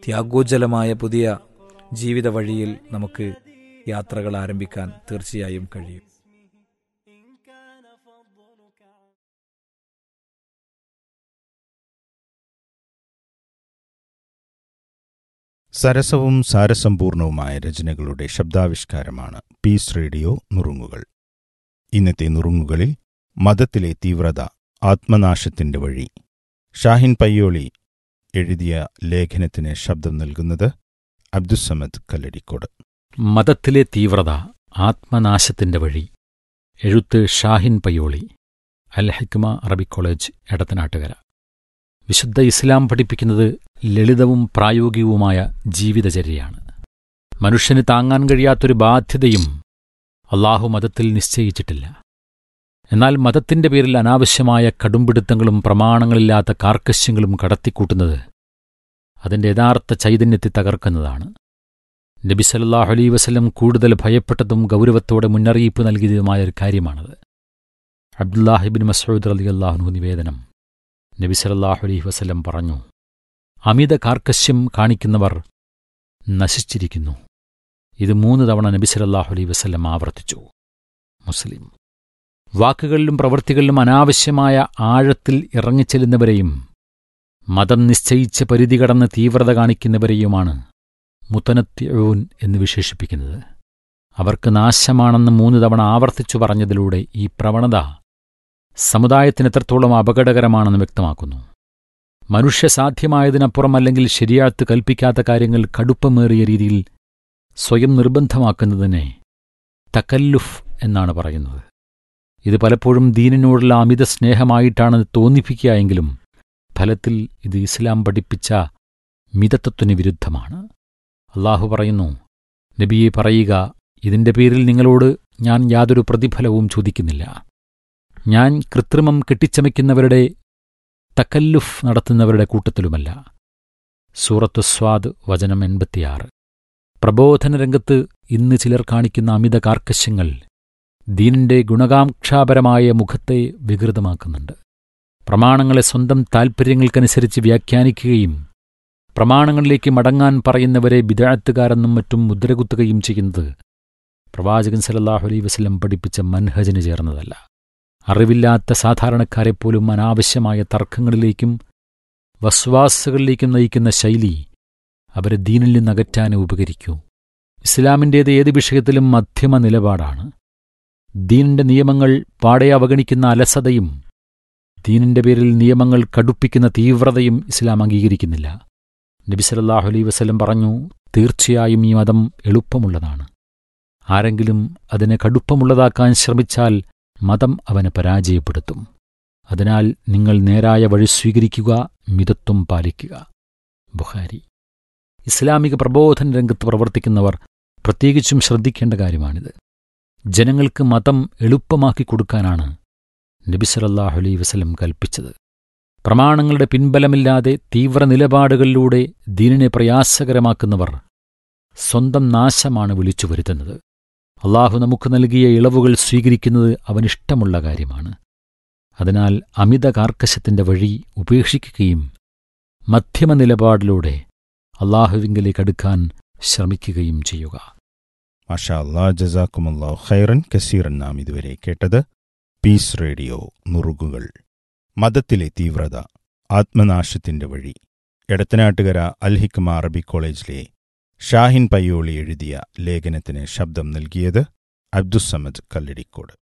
ത്യാഗോജ്ജലമായ പുതിയ ജീവിത വഴിയിൽ നമുക്ക് യാത്രകൾ ആരംഭിക്കാൻ തീർച്ചയായും കഴിയും സരസവും സാരസമ്പൂർണവുമായ രചനകളുടെ ശബ്ദാവിഷ്കാരമാണ് പീസ് റേഡിയോ നുറുങ്ങുകൾ ഇന്നത്തെ നുറുങ്ങുകളിൽ മതത്തിലെ തീവ്രത ആത്മനാശത്തിന്റെ വഴി ഷാഹിൻ പയ്യോളി എഴുതിയ ലേഖനത്തിന് ശബ്ദം നൽകുന്നത് അബ്ദുസമദ് കല്ലടിക്കോട് മതത്തിലെ തീവ്രത ആത്മനാശത്തിന്റെ വഴി എഴുത്ത് ഷാഹിൻ പയ്യോളി അൽ ഹിക്മ അറബിക് കോളേജ് എടത്തനാട്ടുകര വിശുദ്ധ ഇസ്ലാം പഠിപ്പിക്കുന്നത് ലളിതവും പ്രായോഗികവുമായ ജീവിതചര്യയാണ് മനുഷ്യന് താങ്ങാൻ കഴിയാത്തൊരു ബാധ്യതയും അള്ളാഹു മതത്തിൽ നിശ്ചയിച്ചിട്ടില്ല എന്നാൽ മതത്തിന്റെ പേരിൽ അനാവശ്യമായ കടുംപിടുത്തങ്ങളും പ്രമാണങ്ങളില്ലാത്ത കാർക്കശ്യങ്ങളും കടത്തിക്കൂട്ടുന്നത് അതിന്റെ യഥാർത്ഥ ചൈതന്യത്തെ തകർക്കുന്നതാണ് നബി സല്ലല്ലാഹു അലൈഹി വസല്ലം കൂടുതൽ ഭയപ്പെട്ടതും ഗൗരവത്തോടെ മുന്നറിയിപ്പ് നൽകിയതുമായ ഒരു കാര്യമാണത് അബ്ദുല്ലാഹിബിൻ മസൂദ് റളിയല്ലാഹു നിവേദനം നബി സല്ലല്ലാഹു അലൈഹി വസല്ലം പറഞ്ഞു അമിത കാർക്കശ്യം കാണിക്കുന്നവർ നശിച്ചിരിക്കുന്നു ഇത് മൂന്ന് തവണ നബി സല്ലല്ലാഹു അലൈഹി വസല്ലം ആവർത്തിച്ചു മുസ്ലിം വാക്കുകളിലും പ്രവൃത്തികളിലും അനാവശ്യമായ ആഴത്തിൽ ഇറങ്ങിച്ചെല്ലുന്നവരെയും മതം നിശ്ചയിച്ച പരിധി കടന്ന് തീവ്രത കാണിക്കുന്നവരെയുമാണ് മുത്തനത്യൂൻ എന്ന് വിശേഷിപ്പിക്കുന്നത് അവർക്ക് നാശമാണെന്ന് മൂന്ന് തവണ ആവർത്തിച്ചു പറഞ്ഞതിലൂടെ ഈ പ്രവണത സമുദായത്തിന് എത്രത്തോളം അപകടകരമാണെന്ന് വ്യക്തമാക്കുന്നു മനുഷ്യസാധ്യമായതിനപ്പുറം അല്ലെങ്കിൽ ശരിയാത്ത് കൽപ്പിക്കാത്ത കാര്യങ്ങൾ കടുപ്പമേറിയ രീതിയിൽ സ്വയം നിർബന്ധമാക്കുന്നതിനെ തക്കല്ലുഫ് എന്നാണ് പറയുന്നത് ഇത് പലപ്പോഴും ദീനിനോടുള്ള അമിത സ്നേഹമായിട്ടാണ് തോന്നിപ്പിക്കുക എങ്കിലും ഫലത്തിൽ ഇത് ഇസ്ലാം പഠിപ്പിച്ച മിതത്വത്തിന് വിരുദ്ധമാണ് അള്ളാഹു പറയുന്നു നബിയെ പറയുക ഇതിന്റെ പേരിൽ നിങ്ങളോട് ഞാൻ യാതൊരു പ്രതിഫലവും ചോദിക്കുന്നില്ല ഞാൻ കൃത്രിമം കെട്ടിച്ചമയ്ക്കുന്നവരുടെ തക്കല്ലുഫ് നടത്തുന്നവരുടെ കൂട്ടത്തിലുമല്ല സൂറത്ത് സ്വാദ് വചനം എൺപത്തിയാറ് പ്രബോധന രംഗത്ത് ഇന്ന് ചിലർ കാണിക്കുന്ന അമിത കാർക്കശ്യങ്ങൾ ദീനിന്റെ ഗുണകാംക്ഷാപരമായ മുഖത്തെ വികൃതമാക്കുന്നുണ്ട് പ്രമാണങ്ങളെ സ്വന്തം താൽപ്പര്യങ്ങൾക്കനുസരിച്ച് വ്യാഖ്യാനിക്കുകയും പ്രമാണങ്ങളിലേക്ക് മടങ്ങാൻ പറയുന്നവരെ ബിദാത്തുകാരെന്നും മറ്റും മുദ്രകുത്തുകയും ചെയ്യുന്നത് പ്രവാചകൻ സലല്ലാഹു അലൈ വസ്ലം പഠിപ്പിച്ച മൻഹജിന് ചേർന്നതല്ല അറിവില്ലാത്ത സാധാരണക്കാരെപ്പോലും അനാവശ്യമായ തർക്കങ്ങളിലേക്കും വസ്വാസുകളിലേക്കും നയിക്കുന്ന ശൈലി അവരെ ദീനിൽ നിന്നകറ്റാനേ ഉപകരിക്കൂ ഇസ്ലാമിൻ്റേത് ഏത് വിഷയത്തിലും മധ്യമ നിലപാടാണ് ദീനിന്റെ നിയമങ്ങൾ പാടെ അവഗണിക്കുന്ന അലസതയും ദീനിന്റെ പേരിൽ നിയമങ്ങൾ കടുപ്പിക്കുന്ന തീവ്രതയും ഇസ്ലാം അംഗീകരിക്കുന്നില്ല നബി സല്ലല്ലാഹു അലൈഹി വസല്ലം പറഞ്ഞു തീർച്ചയായും ഈ മതം എളുപ്പമുള്ളതാണ് ആരെങ്കിലും അതിനെ കടുപ്പമുള്ളതാക്കാൻ ശ്രമിച്ചാൽ മതം അവനെ പരാജയപ്പെടുത്തും അതിനാൽ നിങ്ങൾ നേരായ വഴി സ്വീകരിക്കുക മിതത്വം പാലിക്കുക ബുഹാരി ഇസ്ലാമിക പ്രബോധന രംഗത്ത് പ്രവർത്തിക്കുന്നവർ പ്രത്യേകിച്ചും ശ്രദ്ധിക്കേണ്ട കാര്യമാണിത് ജനങ്ങൾക്ക് മതം എളുപ്പമാക്കി കൊടുക്കാനാണ് നബി സല്ലല്ലാഹു അലൈഹി വസല്ലം കൽപ്പിച്ചത് പ്രമാണങ്ങളുടെ പിൻബലമില്ലാതെ തീവ്ര നിലപാടുകളിലൂടെ ദീനിനെ പ്രയാസകരമാക്കുന്നവർ സ്വന്തം നാശമാണ് വിളിച്ചു വരുത്തുന്നത് അള്ളാഹു നമുക്ക് നൽകിയ ഇളവുകൾ സ്വീകരിക്കുന്നത് അവനിഷ്ടമുള്ള കാര്യമാണ് അതിനാൽ അമിത കാർക്കശത്തിന്റെ വഴി ഉപേക്ഷിക്കുകയും മധ്യമ നിലപാടിലൂടെ അള്ളാഹുവിങ്കിലേക്ക് അടുക്കാൻ ശ്രമിക്കുകയും ചെയ്യുക മാഷാ അല്ലാ ജസാക്കുമല്ലാ ഖൈറൻ കസീറൻ നാം ഇതുവരെ കേട്ടത് പീസ് റേഡിയോ നുറുകുകൾ മതത്തിലെ തീവ്രത ആത്മനാശത്തിന്റെ വഴി എടത്തനാട്ടുകര അൽഹിക്മ അറബിക് കോളേജിലെ ഷാഹിൻ പയ്യോളി എഴുതിയ ലേഖനത്തിന് ശബ്ദം നൽകിയത് അബ്ദുസമദ് കല്ലടിക്കോട്